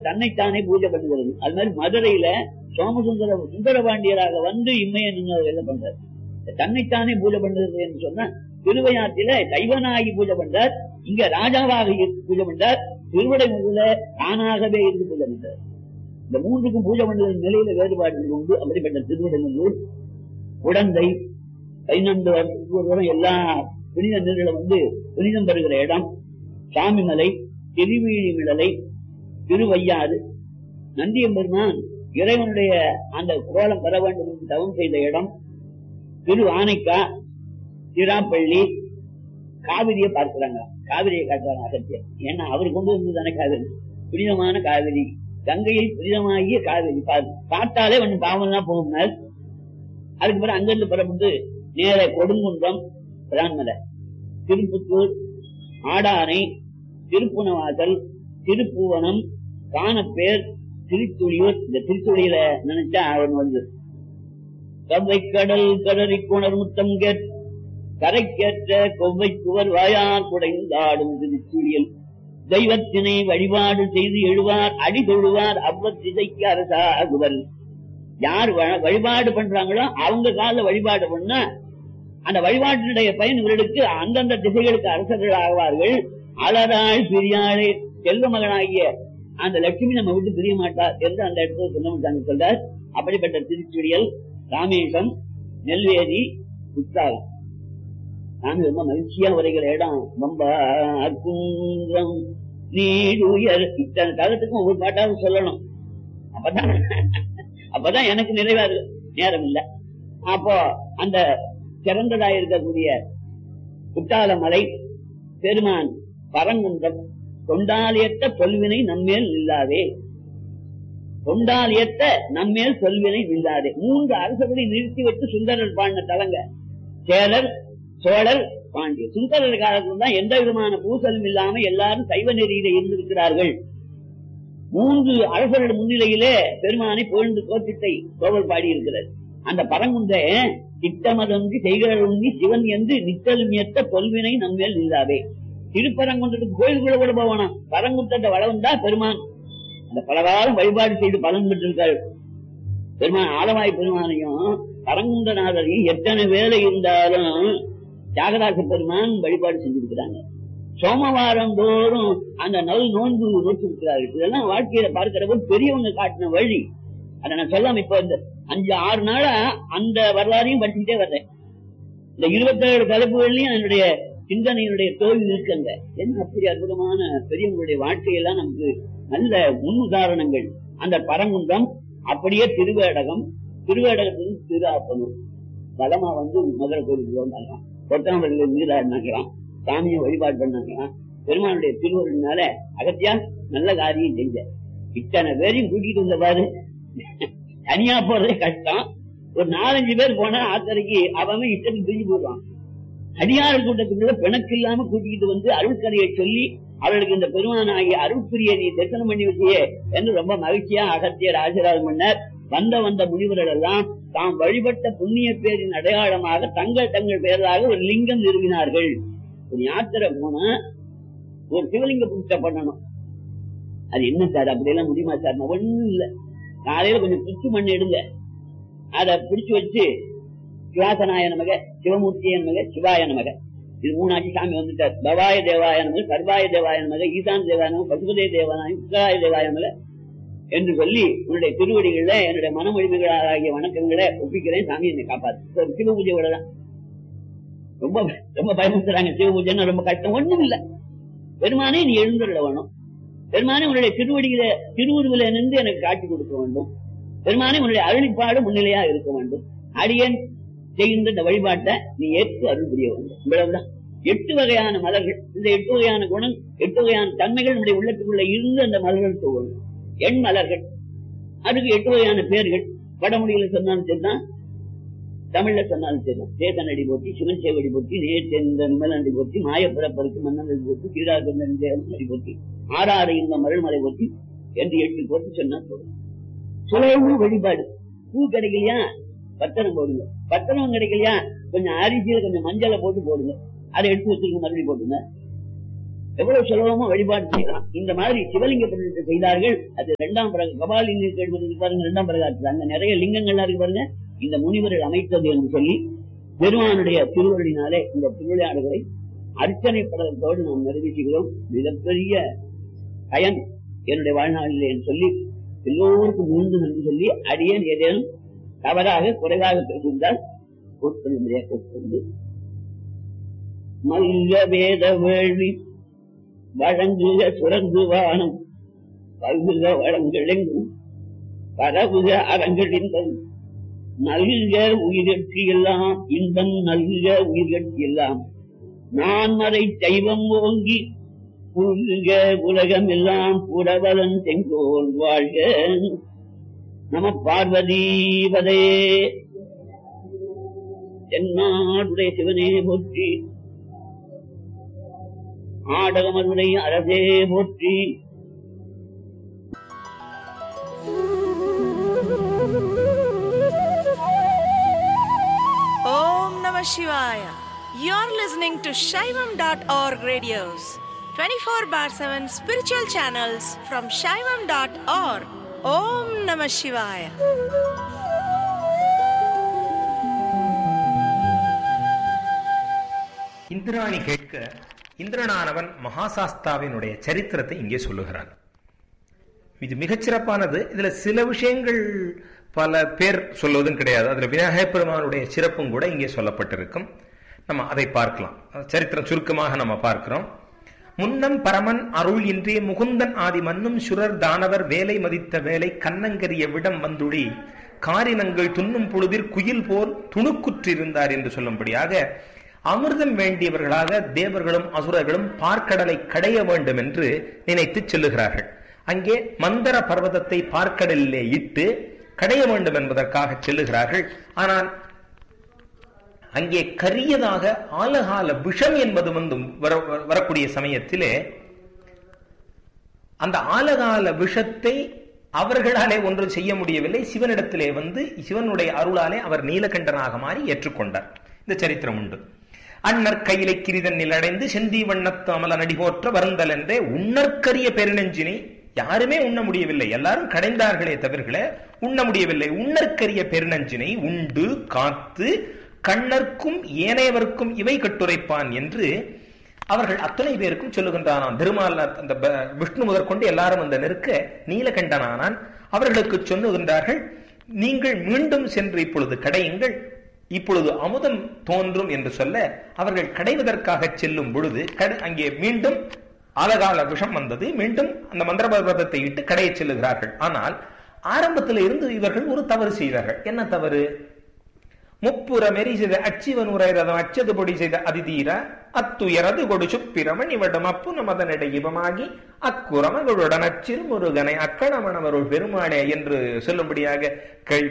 தன்னைத்தானே பூஜை பண்ணுகிறது அது மாதிரி மதுரையில சோமசுந்தர சுந்தரபாண்டியராக வந்து இம்மையை நின்று என்ன பண்றாரு தன்னைத்தானே பூஜை பண்ணுறது என்று சொன்னா திருவையாற்றில தெய்வனாகி பூஜை பண்றார் இங்க ராஜாவாக இருந்து பூஜை பண்றார் திருவிடை முதல தானாகவே இருந்து பூஜை பண்றார் இந்த மூன்றுக்கும் பூஜை பண்ணுற நிலையில வேறுபாடுகள் உண்டு அப்படிப்பட்ட திருவிடநல்லூர் உடந்தை பதினொன்று வருஷத்துக்கு ஒரு தரம் எல்லா புனித நீர்களும் வந்து புனிதம் பெறுகிற இடம் சாமிமலை திருவீழிமிழலை திருவையாறு நந்தியம்பெருமான் இறைவனுடைய அந்த கோலம் பெற வேண்டும் என்று தவம் செய்த இடம் திரு ஆனைக்கா திராப்பள்ளி காவிரியை பார்க்கிறாங்க காவிரியை காட்டுறாங்க அகத்தியர் ஏன்னா அவர் கொண்டு வந்ததானே காவிரி புனிதமான காவிரி கங்கையில் புனிதமாகிய காவிரி பாரு பார்த்தாலே ஒண்ணு பாவம் தான் போகும்னால் அதுக்கு பிறகு அங்கிருந்து புறப்பட்டு நேர கொடுங்குன்றம் பிரான்மலை திருப்புத்தூர் ஆடானை திருப்புணவாசல் திருப்புவனம் காணப்பேர் திருத்துளியூர் இந்த திருத்துளியில நினைச்சா அவன் வந்து கவ்வை கடல் கடறி குணர் முத்தம் கேட் கரைக்கேற்ற கொவ்வை குவர் வாயார் குடைந்தாடும் திருச்சுழியல் தெய்வத்தினை வழிபாடு செய்து எழுவார் அடி தொழுவார் அவ்வத்திசைக்கு அரசாகுவர் யார் வ- வழிபாடு பண்றாங்களோ அவங்க கால வழிபாடு பண்ணா அந்த வழிபாட்டினுடைய பயன் இவர்களுக்கு அந்தந்த திசைகளுக்கு அரசர்கள் ஆவார்கள் அலராள் பிரியாளே செல்வ மகனாகிய அந்த லட்சுமி நம்ம விட்டு பிரிய மாட்டார் என்று அந்த இடத்துல சொன்ன சொல்றார் அப்படிப்பட்ட திருச்சுழியல் ராமேசம் நெல்வேலி குற்றாலம் சாமி ரொம்ப மகிழ்ச்சியா உரைகிற இடம் ரொம்ப அற்புதம் நீடுயர் இத்தனை காலத்துக்கும் ஒவ்வொரு பாட்டாவது சொல்லணும் அப்பதான் அப்பதான் எனக்கு நிறைவா இருக்கு. நேரம் இல்ல அப்போ அந்த சிறந்ததா இருக்கக்கூடிய குற்றால மலை பெருமான் பரங்குன்றம் தொண்டாலியத்த சொல்வினை நம்மேல் இல்லாதே தொண்டாலியத்த நம்மேல் சொல்வினை இல்லாதே மூன்று அரசர்களை நிறுத்தி வைத்து சுந்தரர் பாடின தலங்க சேரர் சோழர் பாண்டியர் சுந்தரர் காலத்துல தான் எந்த விதமான பூசலும் இல்லாம எல்லாரும் சைவ நெறியில இருந்திருக்கிறார்கள் மூன்று அரசர்கள் முன்னிலையிலே பெருமானை புகழ்ந்து கோத்திட்டை கோவல் பாடி இருக்கிறது அந்த பரங்குன்ற திட்டமதங்கி செய்கிறி சிவன் என்று நித்தலும் ஏத்த தொல்வினை நம்மேல் இல்லாதே திருப்பரங்குன்றத்துக்கு கோயிலுக்குள்ள கூட போவானா பரங்குன்றத்தை வளவந்தா பெருமான் அந்த பலகாலம் வழிபாடு செய்து பலன் பெற்றிருக்காரு பெருமான் ஆலவாய் பெருமானையும் பரங்குன்றநாதரையும் எத்தனை வேலை இருந்தாலும் தியாகராச பெருமான் வழிபாடு செஞ்சிருக்கிறாங்க சோமவாரம் தோறும் அந்த நல் நோன்பு நோட்டிருக்கிறார்கள் இதெல்லாம் வாழ்க்கையில பார்க்கிற போது பெரியவங்க காட்டின வழி அதை நான் சொல்லாம இப்ப இந்த அஞ்சு ஆறு நாளா அந்த வரலாறையும் படிச்சுட்டே வர்றேன் இந்த இருபத்தேழு தலைப்புகள்லயும் என்னுடைய சிந்தனையினுடைய தோல்வி இருக்குங்க என்ன அப்படி அற்புதமான பெரியவங்களுடைய வாழ்க்கையெல்லாம் நமக்கு நல்ல முன் உதாரணங்கள் அந்த பரங்குன்றம் அப்படியே திருவேடகம் திருவேடகத்திலிருந்து திருஆப்பனூர் பலமா வந்து மதுரை கோயிலுக்கு வந்தாங்களாம் கொத்தனவர்கள் நீராடினாங்களாம் சாமியை வழிபாடு பண்ணாங்களாம் பெருமானுடைய திருவருள்னால அகத்தியா நல்ல காரியம் செஞ்ச இத்தனை பேரையும் கூட்டிட்டு வந்த பாரு தனியா போறதே கஷ்டம் ஒரு நாலஞ்சு பேர் போனா ஆத்தரைக்கு அவன் இஷ்டத்துக்கு பிரிஞ்சு போடுவான் அடியார் கூட்டத்துக்குள்ள பிணக்கு இல்லாம கூட்டிட்டு வந்து அருள்கதையை சொல்லி அவர்களுக்கு இந்த பெருமானாகிய அருள்பிரிய நீ தரிசனம் பண்ணி வச்சியே என்று ரொம்ப மகிழ்ச்சியா அகத்தியர் ஆசீர்வாதம் பண்ணார் வந்த வந்த முனிவர்கள் எல்லாம் தாம் வழிபட்ட புண்ணிய பேரின் அடையாளமாக தங்கள் தங்கள் பெயராக ஒரு லிங்கம் நிறுவினார்கள் ஒரு யாத்திரை போனா ஒரு சிவலிங்க பூஜை பண்ணணும் அது என்ன சார் அப்படியெல்லாம் முடியுமா சார் ஒண்ணும் இல்ல காலையில கொஞ்சம் புச்சு மண் எடுங்க அத பிடிச்சு வச்சு சிவாசனாய நமக சிவமூர்த்திய நமக சிவாய நமக இது மூணாச்சு சாமி வந்துட்டார் பவாய தேவாய நமக சர்வாய தேவாய நமக ஈசான் தேவாய நமக பசுபதே தேவாய உத்தராய தேவாய நமக என்று சொல்லி உன்னுடைய திருவடிகள்ல என்னுடைய மனமொழிமைகளாகிய வணக்கங்களை ஒப்பிக்கிறேன் சாமி என்னை காப்பாத்து ஒரு சிவ பூஜை விடலாம் ரொம்ப ரொம்ப பயமுறுத்துறாங்க சிவ பூஜைன்னு ரொம்ப கஷ்டம் ஒண்ணும் இல்ல பெருமானே நீ எழுந்துள்ள வேணும் பெருமானே உன்னுடைய திருவடியில திருவுருவில நின்று எனக்கு காட்சி கொடுக்க வேண்டும் பெருமானே உன்னுடைய அருளிப்பாடு முன்னிலையா இருக்க வேண்டும் அடியன் செய்கின்ற இந்த வழிபாட்டை நீ ஏற்று அருள் புரிய வேண்டும் இவ்வளவுதான் எட்டு வகையான மலர்கள் இந்த எட்டு வகையான குணம் எட்டு வகையான தன்மைகள் நம்முடைய உள்ளத்துக்குள்ள இருந்து அந்த மலர்கள் தோணும் எண் மலர்கள் அதுக்கு எட்டு வகையான பேர்கள் வடமொழியில சொன்னாலும் சரிதான் தமிழ்ல சொன்னாலும் சரிதான் சேதனடி போட்டி சிவன் சேவடி போட்டி நேர்ந்த நிமலண்டி போட்டி மாயப்புறப்பருக்கு மன்னனடி போட்டி கீழாக்கடி போட்டி ஆறாறு இந்த மருள்மலை போட்டி என்று எட்டு போட்டி சொன்னா போதும் சுலபு வழிபாடு பூ கிடைக்கலையா பத்தனம் போடுங்க பத்தனம் கிடைக்கலையா கொஞ்சம் அரிசியில கொஞ்சம் மஞ்சளை போட்டு போடுங்க அதை எடுத்து வச்சிருக்க மறுபடியும் போடுங்க எவ்வளவு சுலபமா வழிபாடு செய்யலாம் இந்த மாதிரி சிவலிங்க பிரதிஷ்டை செய்தார்கள் அது இரண்டாம் பிறகு கபாலிங்க கேள்வி பாருங்க இரண்டாம் பிரகாரத்தில் அங்க நிறைய லிங்கங்கள்லாம் இருக்கு பாருங்க இந்த முனிவர்கள் அமைத்தது என்று சொல்லி பெருமானுடைய திருவருளினாலே இந்த திருவிளையாடுகளை அர்ச்சனை படத்தோடு நாம் நிறைவேற்றுகிறோம் மிகப்பெரிய பயன் என்னுடைய வாழ்நாளில் என்று சொல்லி எல்லோருக்கும் மீண்டும் என்று சொல்லி அடியேன் ஏதேனும் தவறாக குறைவாக பேசியிருந்தால் உட்கொள்ளும்படியாக கூப்பிட்டு மல்ல வேத வேள்வி வழங்குக சுரங்கு வானம் பல்குக வளங்களெங்கும் பரவுக அறங்களின்பம் நல்க உயிர்கட்சி எல்லாம் இன்பம் நல்க உயிர்கட்சி எல்லாம் நான் மறை தெய்வம் ஓங்கி புல்க உலகம் எல்லாம் புறவலன் செங்கோல் வாழ்க நம பார்வதீபதே தென்னாடுடைய சிவனே போற்றி ஆடகமதுரை அரசே போற்றி Om Namah Shivaya. You're listening to Shaivam.org radios, 24 bar 7 spiritual channels from Shaivam.org. Om Namah Shivaya. Indrani கேட்க இந்திரனானவன் மகாசாஸ்தாவினுடைய சரித்திரத்தை இங்கே சொல்லுகிறான் இது மிகச்சிறப்பானது இதுல சில விஷயங்கள் பல பேர் சொல்வதும் கிடையாது அதுல விநாயகப் பெருமானுடைய சிறப்பும் கூட இங்கே சொல்லப்பட்டிருக்கும் நம்ம அதை பார்க்கலாம் சரித்திரம் சுருக்கமாக நம்ம பார்க்கிறோம் முன்னம் பரமன் அருள் இன்றே முகுந்தன் ஆதி மன்னும் சுரர் தானவர் வேலை மதித்த வேலை கண்ணங்கரிய விடம் வந்துடி காரினங்கள் துண்ணும் பொழுதில் குயில் போல் துணுக்குற்றிருந்தார் என்று சொல்லும்படியாக அமிர்தம் வேண்டியவர்களாக தேவர்களும் அசுரர்களும் பார்க்கடலை கடைய வேண்டும் என்று நினைத்து செல்லுகிறார்கள் அங்கே மந்தர பர்வதத்தை பார்க்கடலிலே இட்டு கடைய வேண்டும் என்பதற்காக செல்லுகிறார்கள் ஆனால் அங்கே கரியதாக ஆலகால விஷம் என்பது வந்து வர- வரக்கூடிய சமயத்திலே அந்த ஆலகால விஷத்தை அவர்களாலே ஒன்றும் செய்ய முடியவில்லை சிவனிடத்திலே வந்து சிவனுடைய அருளாலே அவர் நீலகண்டனாக மாறி ஏற்றுக்கொண்டார் இந்த சரித்திரம் உண்டு அண்ணற் கையிலை கிரிதன் நிலடைந்து செந்தி வண்ணத்து அமல நடிபோற்ற வருந்தல் என்றே உண்ணற்கரிய பெருநெஞ்சினை யாருமே உண்ண முடியவில்லை எல்லாரும் கடைந்தார்களே தவிர்களே உண்ண முடியவில்லை உண்ணற்கரிய பெருநஞ்சினை உண்டு காத்து கண்ணர்க்கும் ஏனையவர்க்கும் இவை கட்டுரைப்பான் என்று அவர்கள் அத்தனை பேருக்கும் சொல்லுகின்றானாம் திருமால் அந்த ப- விஷ்ணு முதற்கொண்டு எல்லாரும் அந்த நெருக்க நீலகண்டனானான் அவர்களுக்கு சொல்லுகின்றார்கள் நீங்கள் மீண்டும் சென்று இப்பொழுது கடையுங்கள் இப்பொழுது அமுதம் தோன்றும் என்று சொல்ல அவர்கள் கடைவதற்காக செல்லும் பொழுது கட- அங்கே மீண்டும் ஆலகால விஷம் வந்தது மீண்டும் அந்த மந்திர பர்வதத்தை இட்டு கடையச் செல்லுகிறார்கள் ஆனால் ஆரம்பத்தில் இருந்து இவர்கள் ஒரு தவறு செய்தார்கள் என்ன தவறு முப்புற மெரி செய்த அச்சிவன் உரைரதம் அச்சது பொடி செய்த அதிதீர அத்துயரது கொடு சுப்பிரமன் இவடம் அப்பு நமதனிடை இவமாகி அக்குரமகளுடன் அச்சிறு முருகனை அக்கணமணவருள் பெருமானே என்று சொல்லும்படியாக கேள்